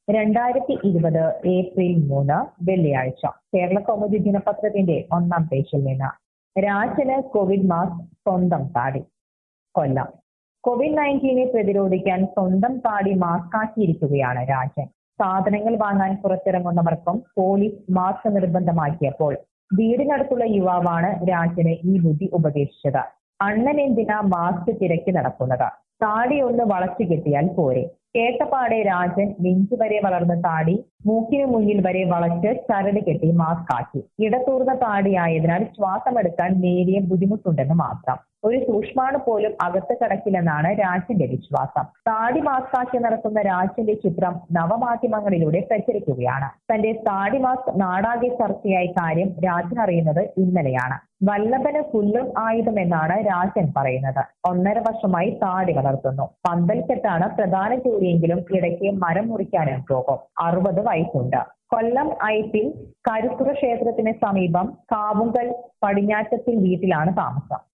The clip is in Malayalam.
രണ്ടായിരത്തി ഇരുപത് ഏപ്രിൽ മൂന്ന് വെള്ളിയാഴ്ച കേരള കൗമുദി ദിനപത്രത്തിന്റെ ഒന്നാം പേജിൽ നിന്ന് രാജന് കോവിഡ് മാസ്ക് സ്വന്തം താടി കൊല്ലം കോവിഡ് നയൻറ്റീനെ പ്രതിരോധിക്കാൻ സ്വന്തം താടി മാസ്കാക്കിയിരിക്കുകയാണ് രാജൻ സാധനങ്ങൾ വാങ്ങാൻ പുറത്തിറങ്ങുന്നവർക്കും പോലീസ് മാസ്ക് നിർബന്ധമാക്കിയപ്പോൾ വീടിനടുത്തുള്ള യുവാവാണ് രാജന് ഈ ബുദ്ധി ഉപദേശിച്ചത് അണ്ണൻ എന്തിനാ മാസ്ക് തിരക്കി നടക്കുന്നത് താടി ഒന്ന് വളച്ചു കെട്ടിയാൽ പോരെ കേട്ടപാടെ രാജൻ നെഞ്ചു വരെ വളർന്ന താടി മൂക്കിനു മുന്നിൽ വരെ വളച്ച് ചരട് കെട്ടി മാസ്ക് ആക്കി ഇടതൂർന്ന താടിയായതിനാൽ ശ്വാസമെടുക്കാൻ നേരിയ ബുദ്ധിമുട്ടുണ്ടെന്ന് മാത്രം ഒരു സൂക്ഷ്മാണു പോലും അകത്ത് കിടക്കില്ലെന്നാണ് രാജന്റെ വിശ്വാസം താടി മാസ്കാക്കി നടത്തുന്ന രാജന്റെ ചിത്രം നവമാധ്യമങ്ങളിലൂടെ പ്രചരിക്കുകയാണ് തന്റെ താടി മാസ്ക് നാടാകെ ചർച്ചയായ കാര്യം രാജൻ അറിയുന്നത് ഇന്നലെയാണ് വല്ലഭന് പുല്ലും ആയുധമെന്നാണ് രാജൻ പറയുന്നത് ഒന്നര വർഷമായി താടി വളർത്തുന്നു പന്തൽക്കെട്ടാണ് പ്രധാന ജോലിയെങ്കിലും ഇടയ്ക്ക് മരം മുറിക്കാനും പോകും അറുപത് വയസ്സുണ്ട് കൊല്ലം ഐപ്പിൽ കരുത്തുറ ക്ഷേത്രത്തിന് സമീപം കാവുങ്കൽ പടിഞ്ഞാറ്റത്തിൽ വീട്ടിലാണ് താമസം